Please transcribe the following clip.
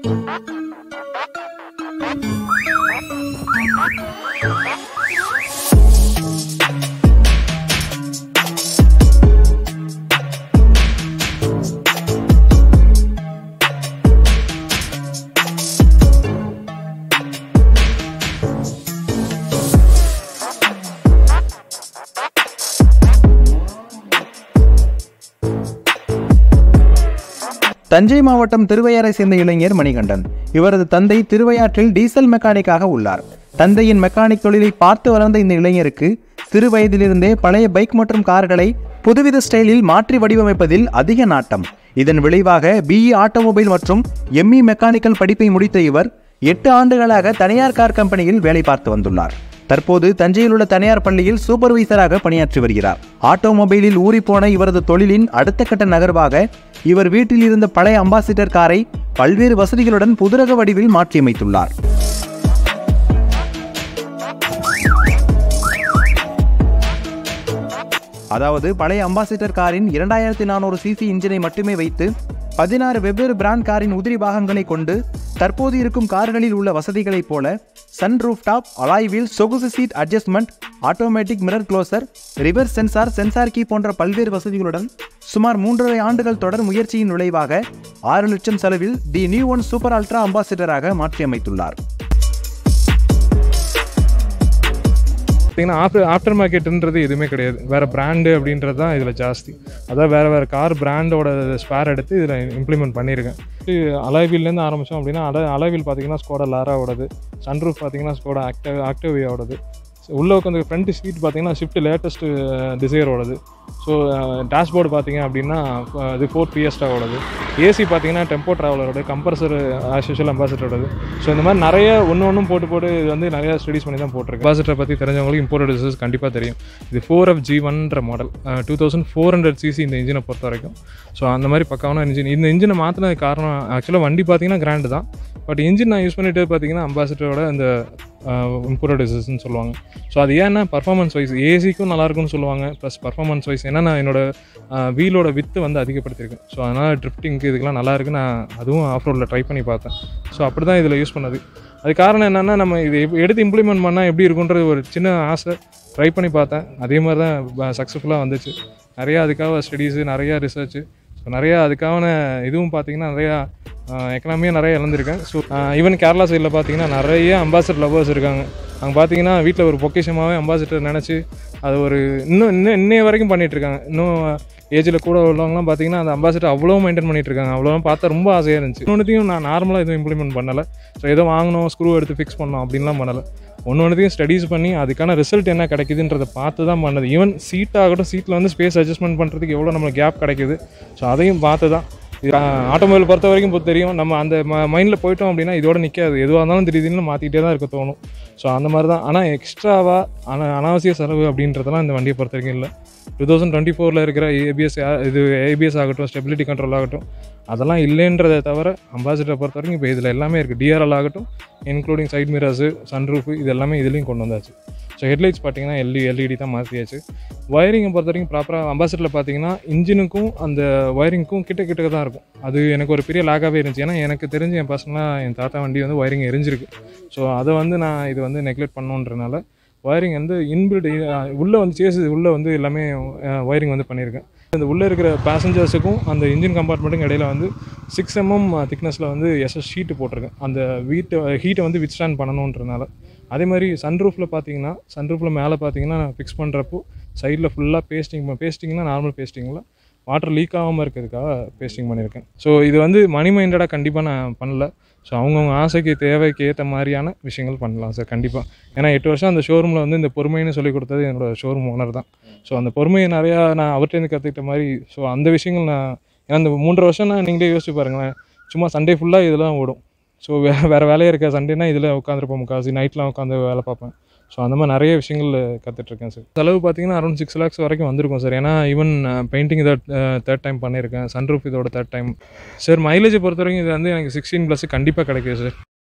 தஞ்சை மாவட்டம் திருவையாறை சேர்ந்த இளைஞர் மணிகண்டன் இவரது தந்தை திருவையாற்றில் டீசல் மெக்கானிக்காக உள்ளார் தந்தையின் மெக்கானிக் தொழிலை பார்த்து வளர்ந்த இந்த இளைஞருக்கு சிறு வயதிலிருந்தே பழைய பைக் மற்றும் கார்களை புதுவித ஸ்டைலில் மாற்றி வடிவமைப்பதில் அதிக நாட்டம் இதன் விளைவாக பிஇ ஆட்டோமொபைல் மற்றும் எம்இ மெக்கானிக்கல் படிப்பை முடித்த இவர் எட்டு ஆண்டுகளாக தனியார் கார் கம்பெனியில் வேலை பார்த்து வந்துள்ளார் தற்போது தஞ்சையில் உள்ள தனியார் பள்ளியில் சூப்பர்வைசராக பணியாற்றி வருகிறார் ஆட்டோமொபைலில் ஊறிப்போன இவரது தொழிலின் அடுத்த கட்ட நகர்வாக இவர் வீட்டில் இருந்த பழைய அம்பாசிடர் காரை பல்வேறு வசதிகளுடன் புதுரக வடிவில் மாற்றியமைத்துள்ளார் அதாவது பழைய அம்பாசிடர் காரின் இரண்டாயிரத்தி நானூறு சிசி இன்ஜினை மட்டுமே வைத்து பதினாறு வெவ்வேறு பிராண்ட் காரின் உதிரி பாகங்களை கொண்டு தற்போது இருக்கும் கார்களில் உள்ள வசதிகளைப் போல sunroof top alloy wheel சொகுசு seat adjustment automatic mirror closer reverse sensor sensor key போன்ற பல்வேறு வசதிகளுடன் சுமார் மூன்றரை ஆண்டுகள் தொடர் முயற்சியின் விளைவாக ஆறு லட்சம் செலவில் the new one super ultra அம்பாசிடராக மாற்றியமைத்துள்ளார் பார்த்தீங்கன்னா ஆஃப்டர் ஆஃப்டர் மார்க்கெட்டுன்றது எதுவுமே கிடையாது வேறு பிராண்டு அப்படின்றது தான் இதில் ஜாஸ்தி அதான் வேறு வேறு கார் பிராண்டோட ஸ்பேர் எடுத்து இதில் இம்ப்ளிமெண்ட் பண்ணியிருக்கேன் அலைவீல்லேருந்து ஆரம்பித்தோம் அப்படின்னா அல அலைவீல் பார்த்தீங்கன்னா ஸ்கோடா லாராவோடது சன்ரூஃப் பார்த்தீங்கன்னா ஸ்கோடா ஆக்டிவ் ஆக்டிவியாவோடது உள்ளே உட்காந்து ஃப்ரண்ட் சீட் பார்த்தீங்கன்னா ஷிஃப்ட் லேட்டஸ்ட் டிசைரோடது ஸோ டேஷ்போர்டு பார்த்தீங்க அப்படின்னா அஹ், இது ஃபோர் பிஎஸ்டாவோடது ஏசி பார்த்தீங்கன்னா டெம்போ ட்ராவலரோட கம்பல்சர் ஆஷிஷல் அம்பாசிடரோடது ஸோ இந்த மாதிரி நிறைய ஒன்று ஒன்றும் போட்டு போட்டு இது வந்து நிறைய ஸ்டடிஸ் பண்ணி தான் போட்டிருக்கு அம்பாசிடரை பற்றி தெரிஞ்சவங்களுக்கு இம்போர்ட் டிசஸ் கண்டிப்பாக தெரியும் இது ஃபோர் எஃப் ஜி ஒன்ற model two thousand four hundred CC இந்த இன்ஜினை பொறுத்த வரைக்கும் ஸோ அந்த மாதிரி பக்காவான இன்ஜின் இந்த இன்ஜினை மாற்றினது காரணம் ஆக்சுவலாக வண்டி பார்த்தீங்கன்னா கிராண்டு தான் பட் இன்ஜின் நான் யூஸ் பண்ணிட்டு பார்த்தீங்கன்னா அம்பாசிடரோட இந்த இம்போர்ட் டிசஸ்ன்னு சொல்லுவாங்க ஸோ அது ஏன்னா பர்ஃபார்மன்ஸ் வைஸ் ஏசிக்கும் நல்லாயிருக்கும்னு சொல்லுவாங்க ப்ளஸ் பர்ஃபார்மன்ஸ் வைஸ் ஏன்னா நான் என்னோட வீலோட வித்து வந்து அதிகப்படுத்தியிருக்கேன் ஸோ அதனால் ட்ரிஃப்டிங்க்கு இதுக்கெல்லாம் நல்லா இருக்கு நான் அதுவும் ஆஃப் ரோடில் ட்ரை பண்ணி பார்த்தேன் ஸோ அப்படி தான் இதில் யூஸ் பண்ணது அது காரணம் என்னென்னா நம்ம இது எப்- எடுத்து இம்ப்ளிமெண்ட் பண்ணால் எப்படி இருக்குன்றது ஒரு சின்ன ஆசை ட்ரை பண்ணி பார்த்தேன் அதே மாதிரி தான் சக்ஸஸ்ஃபுல்லாக வந்துச்சு நிறையா அதுக்காக ஸ்டடீஸு நிறையா ரிசர்ச்சு ஸோ நிறையா அதுக்கான இதுவும் பார்த்தீங்கன்னா நிறையா எக்கனாமியாக நிறைய இழந்திருக்கேன் ஸோ ஈவன் கேரளா சைடில் பார்த்தீங்கன்னா நிறைய அம்பாசிடர் லவர்ஸ் இருக்காங்க அங்கே பார்த்தீங்கன்னா வீட்டில் ஒரு பொக்கிஷமாகவே அம்பாசிடர் நினச்சி அது ஒரு இன்னும் இன்னும் இன்னைய வரைக்கும் பண்ணிட்டு இருக்காங்க இன்னும் ஏஜில் கூட உள்ளவங்கலாம் பார்த்தீங்கன்னா அந்த அம்பாசிடர் அவ்வளோ மெயின்டைன் பண்ணிட்டு இருக்காங்க அவ்வளோ பார்த்தா ரொம்ப ஆசையாக இருந்துச்சு இன்னொன்றுத்தையும் நான் நார்மலாக எதுவும் இம்ப்ளிமெண்ட் பண்ணலை ஸோ ஏதோ வாங்கணும் ஸ்க்ரூ எடுத்து ஃபிக்ஸ் பண்ணோம் அப்படின்லாம் பண்ணலை ஒன்று ஒன்றுத்தையும் ஸ்டடீஸ் பண்ணி அதுக்கான ரிசல்ட் என்ன கிடைக்குதுன்றதை பார்த்து தான் பண்ணது ஈவன் சீட் ஆகட்டும் சீட்டில் வந்து ஸ்பேஸ் அட்ஜஸ்ட்மெண்ட் பண்ணுறதுக்கு எவ்வளோ நம்மளுக்கு கேப் கிடைக்குது ஸோ அதையும் பார்த்து தான் ஆட்டோமொபைல் பொறுத்த வரைக்கும் இப்போ தெரியும் நம்ம அந்த மைண்டில் போயிட்டோம் அப்படின்னா இதோட நிற்காது எதுவாக இருந்தாலும் திடீர்னு மாற்றிக்கிட்டே தான் இருக்க தோணும் ஸோ அந்த மாதிரி தான் ஆனால் எக்ஸ்ட்ராவாக அன அனாவசிய செலவு அப்படின்றதெல்லாம் இந்த வண்டியை பொறுத்த வரைக்கும் இல்லை டூ தௌசண்ட் டுவெண்ட்டி ஃபோரில் இருக்கிற ஏபிஎஸ் இது ஏபிஎஸ் ஆகட்டும் ஸ்டெபிலிட்டி கண்ட்ரோல் ஆகட்டும் அதெல்லாம் இல்லைன்றதை தவிர அம்பாசிடரை பொறுத்த வரைக்கும் இப்போ இதில் எல்லாமே இருக்குது டிஆர்எல் ஆகட்டும் இன்க்ளூடிங் சைட் மிரர்ஸு சன்ரூஃபு இது எல்லாமே இதுலேயும் கொண்டு வந்தாச்சு ஸோ ஹெட்லைட்ஸ் பார்த்தீங்கன்னா எல்இ எல்இடி தான் மாற்றியாச்சு வயரிங்கை பொறுத்த வரைக்கும் ப்ராப்பராக அம்பாசிடரில் பார்த்தீங்கன்னா இன்ஜினுக்கும் அந்த வயரிங்க்கும் கிட்ட கிட்ட தான் இருக்கும் அது எனக்கு ஒரு பெரிய லாகாகவே இருந்துச்சு ஏன்னா எனக்கு தெரிஞ்சு என் பர்சனலாக என் தாத்தா வண்டி வந்து வயரிங் எரிஞ்சிருக்கு ஸோ அதை வந்து நான் இது வந்து நெக்லெக்ட் பண்ணணுன்றனால வயரிங் வந்து இன்பில்ட் உள்ளே வந்து சேஸ் உள்ளே வந்து எல்லாமே வயரிங் வந்து பண்ணியிருக்கேன் இந்த உள்ளே இருக்கிற பேசஞ்சர்ஸுக்கும் அந்த இன்ஜின் கம்பார்ட்மெண்ட்டுக்கும் இடையில வந்து சிக்ஸ் எம்எம் திக்னஸில் வந்து எஸ்எஸ் ஷீட்டு போட்டிருக்கேன் அந்த வீட்டை ஹீட்டை வந்து வித்ஸ்டாண்ட் பண்ணணுன்றனால அதே மாதிரி சன்ரூஃபில் பார்த்தீங்கன்னா சன்ரூஃபில் மேலே பார்த்தீங்கன்னா ஃபிக்ஸ் பண்ணுறப்போ சைடில் ஃபுல்லாக பேஸ்டிங் பேஸ்டிங்னா நார்மல் பேஸ்டிங்கில் வாட்டர் லீக் ஆகாமல் இருக்கிறதுக்காக பேஸ்டிங் பண்ணியிருக்கேன் ஸோ இது வந்து மணி மைண்டடாக கண்டிப்பாக நான் பண்ணல ஸோ அவங்கவுங்க ஆசைக்கு தேவைக்கு ஏற்ற மாதிரியான விஷயங்கள் பண்ணலாம் சார் கண்டிப்பாக ஏன்னா எட்டு வருஷம் அந்த ஷோரூமில் வந்து இந்த பொறுமைன்னு சொல்லி கொடுத்தது என்னோட ஷோரூம் ஓனர் தான் ஸோ அந்த பொறுமையை நிறையா நான் அவர்கிட்டேருந்து கற்றுக்கிட்ட மாதிரி ஸோ அந்த விஷயங்கள் நான் ஏன்னா இந்த மூன்றரை வருஷம் நான் நீங்களே யோசிச்சு பாருங்களேன் சும்மா சண்டே ஃபுல்லாக இதெல்லாம் ஓடும் ஸோ வே வேறு வேலையே இருக்க சண்டேனா இதில் உட்காந்துருப்போம் முக்காசி நைட்லாம் உட்காந்து வேலை பார்ப்பேன் ஸோ அந்த மாதிரி நிறைய விஷயங்கள் கற்றுட்ருக்கேன் சார் செலவு பார்த்தீங்கன்னா அரௌண்ட் சிக்ஸ் லேக்ஸ் வரைக்கும் வந்திருக்கும் சார் ஏன்னா ஈவன் பெயிண்டிங் இதை தேர்ட் டைம் பண்ணியிருக்கேன் சன்ரூஃப் இதோட தேர்ட் டைம் சார் மைலேஜை பொறுத்த வரைக்கும் இது வந்து எனக்கு சிக்ஸ்டீன் ப்ளஸ் கண்டிப்பாக கிடைக்குது சார்